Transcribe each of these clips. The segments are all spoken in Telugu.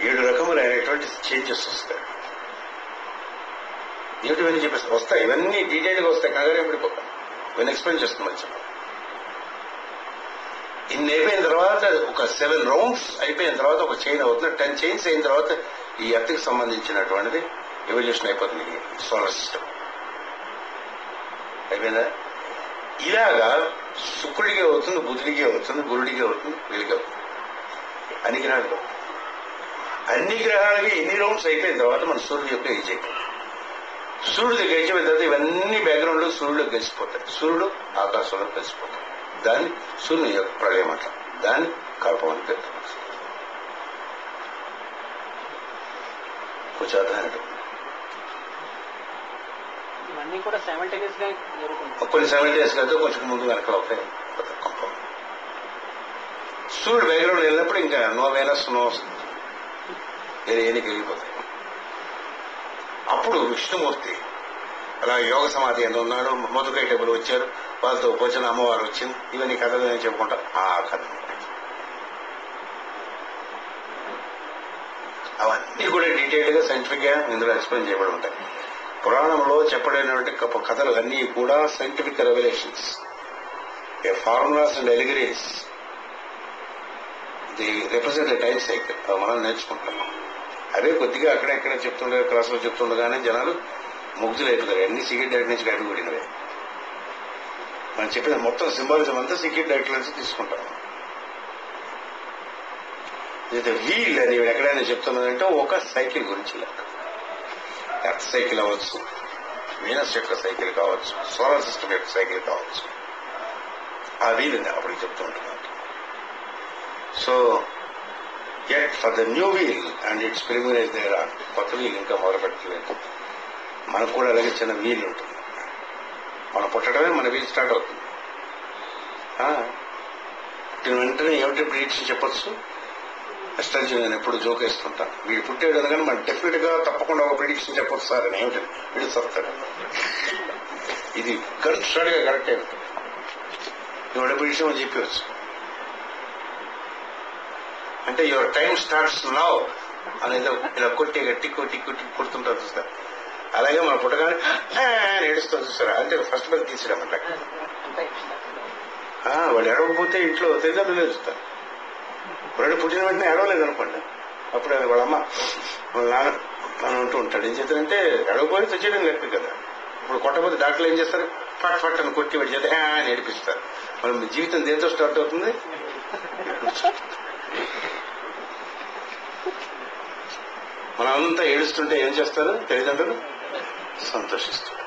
ఏడు రకములైనటువంటి చేంజెస్ వస్తాయి ఏమిటి ఇవన్నీ చెప్పేసి వస్తాయి ఇవన్నీ డీటెయిల్గా వస్తాయి కంగారు పడిపోతాం ఇవన్నీ ఎక్స్ప్లెయిన్ చేస్తున్నాం చెప్పండి ఇన్ని అయిపోయిన తర్వాత ఒక సెవెన్ రౌండ్స్ అయిపోయిన తర్వాత ఒక చైన్ అవుతుంది టెన్ చైన్స్ అయిన తర్వాత ఈ ఎర్త్కి సంబంధించినటువంటిది ఎవల్యూషన్ అయిపోతుంది సోలార్ సిస్టమ్ అయిపోయిందా ఇలాగా శుక్రుడికి అవుతుంది బుధుడికి అవుతుంది గురుడికి అవుతుంది వీళ్ళకి అవుతుంది అన్ని గ్రహాలకు అవుతుంది. అన్ని గ్రహాలకి ఎన్ని రౌండ్స్ అయిపోయిన తర్వాత మన సూర్యుడు యొక్క ఏజ్ అయిపోతుంది సూర్యుడు దగ్గర అయిపోయిన తర్వాత ఇవన్నీ బ్యాక్గ్రౌండ్ లో సూర్యుడు కలిసిపోతాయి సూర్యుడు ఆకాశంలో కలిసిపోతాయి దాన్ని సూర్యుని యొక్క ప్రళయం అంట దాన్ని కల్పం అని పేరు కొంచెం అర్థమైనట్టు ఇవన్నీ కూడా సైమల్టేనియస్ గా జరుగుతుంది కొన్ని సెవెన్ డేస్ కదా కొంచెం ముందు వెనకలు అవుతాయి కంపం సూర్యుడు బ్యాక్గ్రౌండ్ వెళ్ళినప్పుడు ఇంకా నో వేనస్ నో ఎన్నిక వెళ్ళిపోతాయి అప్పుడు విష్ణుమూర్తి అలా యోగ సమాధి ఎంత ఉన్నాడు మొదకై టెబుల్ వచ్చారు వాళ్ళతో వచ్చిన అమ్మవారు వచ్చింది ఇవన్నీ కథలు నేను చెప్పుకుంటా ఆ కథ అవన్నీ కూడా డీటెయిల్ గా సైంటిఫిక్ గా ఇందులో ఎక్స్ప్లెయిన్ చేయబడి ఉంటాయి పురాణంలో చెప్పబడినటువంటి కథ- కథలు అన్నీ కూడా scientific revolutions a formulas and allegories the represent time cycle అవి మనం నేర్చుకుంటాం అవే కొద్దిగా అక్కడ ఇక్కడ చెప్తుండే క్లాసులో చెప్తుండగానే జనాలు ముగ్ధులు అయిపోతారు అన్ని సీక్రెట్ డైరెక్ట్ నుంచి అడుగుడినవే మనం చెప్పిన మొత్తం సింబాలిజం అంతా సీక్రెట్ డైరెక్ట్ నుంచి తీసుకుంటాం ఇది వీల్ అని ఎక్కడైనా చెప్తున్నదంటే ఒక సైకిల్ గురించి లెక్క ఎర్త్ సైకిల్ అవ్వచ్చు వీనస్ యొక్క సైకిల్ కావచ్చు సోలార్ సిస్టమ్ యొక్క సైకిల్ కావచ్చు ఆ వీల్ అప్పుడు చెప్తూ ఉంటున్నాను so get for the new wheel and it's preliminary దగ్గర కొత్త వీల్ ఇంకా మొదలు పెట్టలేదు మనకు కూడా అలాగే చిన్న వీల్ ఉంటుంది మనం పుట్టడమే మన వీల్ స్టార్ట్ అవుతుంది ఆ, పుట్టిన వెంటనే ఏమిటి ప్రిడిక్షన్ చెప్పొచ్చు అస్ట్రాలజీ నేను ఎప్పుడు జోక్ వేస్తుంటాను వీడు పుట్టాడు అనగానే మనం డెఫినెట్ గా తప్పకుండా ఒక ప్రిడిక్షన్ చెప్పొచ్చు సార్ అని ఏమిటి వీడు చెప్తాడు ఇది కరెక్ట్ గా కరెక్ట్ ఉంటుంది ఇవాడ ప్రిడిక్షన్ అని చెప్పవచ్చు అంటే యువర్ టైం స్టార్ట్స్ నౌ అనేది ఇలా కొట్టి గట్టి కొట్టి కొట్టి కొడుతుంటారు చూస్తారు అలాగే మన పుట్టగానే "ఆ" అని ఏడుస్తాం చూస్తారా అంటే ఫస్ట్ బెల్ తీసేయడం అంటే ఆ, వాడు ఏడవకపోతే ఇంట్లో తల్లిదండ్రులు ఏడుస్తారు వాడు పుట్టిన వెంటనే ఏడవలేదు అనుకోండి అప్పుడు వాళ్ళ అమ్మ వాళ్ళ నాన్న అని ఉంటూ ఉంటాడు ఏం చేస్తారంటే ఏడవకపోతే తెచ్చేయడం లెక్క కదా ఇప్పుడు కొట్టకపోతే డాక్టర్లు ఏం చేస్తారు ఫట్ ఫట్ అని కొట్టి వాడి చేత "ఆ" అని ఏడిపిస్తారు మరి మీ జీవితం దేంతో స్టార్ట్ అవుతుంది మనం అంతా ఏడుస్తుంటే ఏం చేస్తారు తల్లిదండ్రులు సంతోషిస్తారు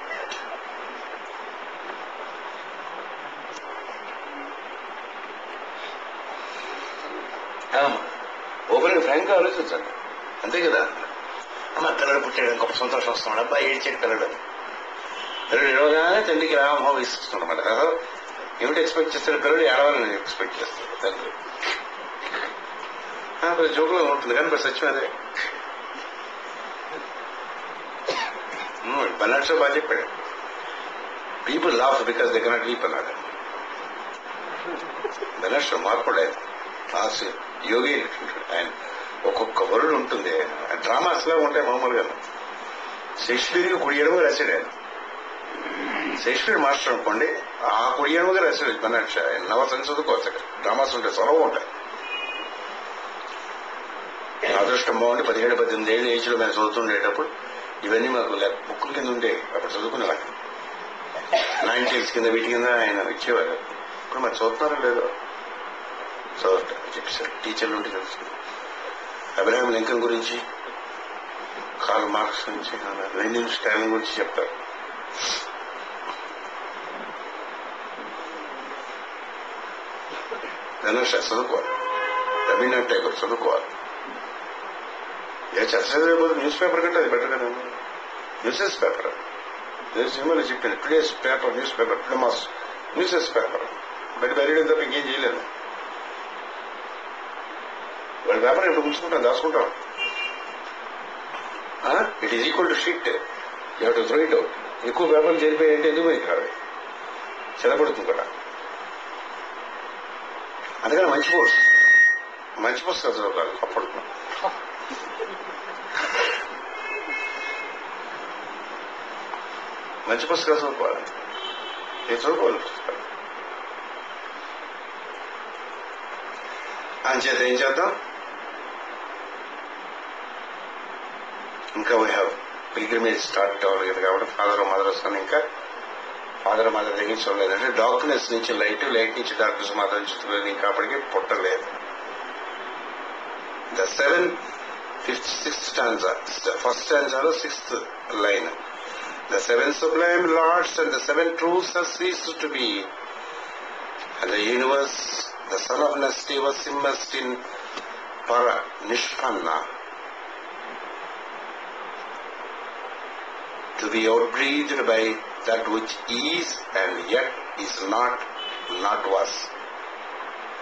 ఓపెన్ ఫ్రాంక్ గా ఆలోచించండి అంతే కదా అమ్మ పిల్లడు పుట్టాడు గొప్ప సంతోషం వస్తున్నాడు అబ్బాయి ఏడ్చాడు పిల్లడు పిల్లడు ఏడవగానే తండ్రికి రామో వేసుకుంటున్నాడు కదా ఏమిటి ఎక్స్పెక్ట్ చేస్తాడు పిల్లడు ఏడవాలని ఎక్స్పెక్ట్ చేస్తాడు తండ్రి ఆ, మరి జోకులో ఉంటుంది కానీ మరి సత్యం అదే బనాడ్ షో బాగా చెప్పాడు people laugh because they cannot leap అన్నాడు బనాడ్ షో మార్పుడు ఆయన లాస్ట్ యోగి ఆయన ఒక్కొక్క వరుడు ఉంటుంది డ్రామాస్ లా ఉంటాయి మామూలుగా షేక్స్పియర్కి కుడి ఎడమ రాశాడు ఆయన షేక్స్పియర్ మాస్టర్ అనుకోండి ఆ కుడి ఎడమగా రాశాడు బనాడ్ షా ఆయన నవసని చదువుకోవచ్చు అక్కడ డ్రామాస్ ఉంటాయి సొలవ ఉంటాయి అదృష్టం బాగుండి పదిహేడు పద్దెనిమిది ఏళ్ళు ఏజ్ లో మేము చదువుతుండేటప్పుడు ఇవన్నీ మాకు లే- బుక్కుల కింద ఉండే అప్పుడు చదువుకునేవాళ్ళం నైన్టీన్స్ కింద వీటి కింద ఆయన ఇచ్చేవారు ఇప్పుడు మరి చదువుతున్నారో లేదో చదవటం చెప్పేశారు టీచర్లు ఉంటే తెలుసు అబ్రహాం లింకన్ గురించి కార్ల్ మార్క్స్ గురించి లెనిన్ స్టాలిన్ గురించి చెప్తారు ధనుష చదువుకోవాలి రవీంద్రనాథ్ ఠాగూర్ చదువుకోవాలి ఏ చర్చ చదివేపోతే న్యూస్ పేపర్ కంటే అది బెటర్ కదా న్యూసెస్ పేపర్ సినిమాలో చెప్పింది today's paper news paper famous newses paper బయట బయట తప్ప ఇంకేం చేయలేదు వాళ్ళ పేపర్ ఇప్పుడు ఉంచుకుంటాం దాచుకుంటాం it is equal to sheet you to throw it out ఎక్కువ పేపర్లు చేరిపోయాయంటే ఎందుకు పోయి కాదు చెదపడుతుంది కూడా అందుకని మంచి పోస్ట్ మంచి పుస్తకాలు చదవాలి అప్పుడు మంచి పుస్తకాలు చదువుకోవాలి ఏ చదువుకోవాలి పుస్తకాలు అంచేత ఏం చేద్దాం ఇంకా వీ హ్యావ్ పిల్గ్రిమేజ్ స్టార్ట్ అవ్వాలి కదా కాబట్టి ఫాదర్ మదర్ వస్తాను ఇంకా ఫాదర్ మదర్ దగ్గర చూడలేదు అంటే డార్క్నెస్ నుంచి లైట్ లైట్ నుంచి డార్క్నెస్ మదర్ నుంచి చూడలేదు ఇంకా అప్పటికి పుట్టలేదు the seven fifth sixth stanza first స్టాంజాలో sixth line the seven sublime lords and the seven truths have ceased to be and the universe the son of Nasti was immersed in para nishpanna to be outbreathed by that which is and yet is not, not was.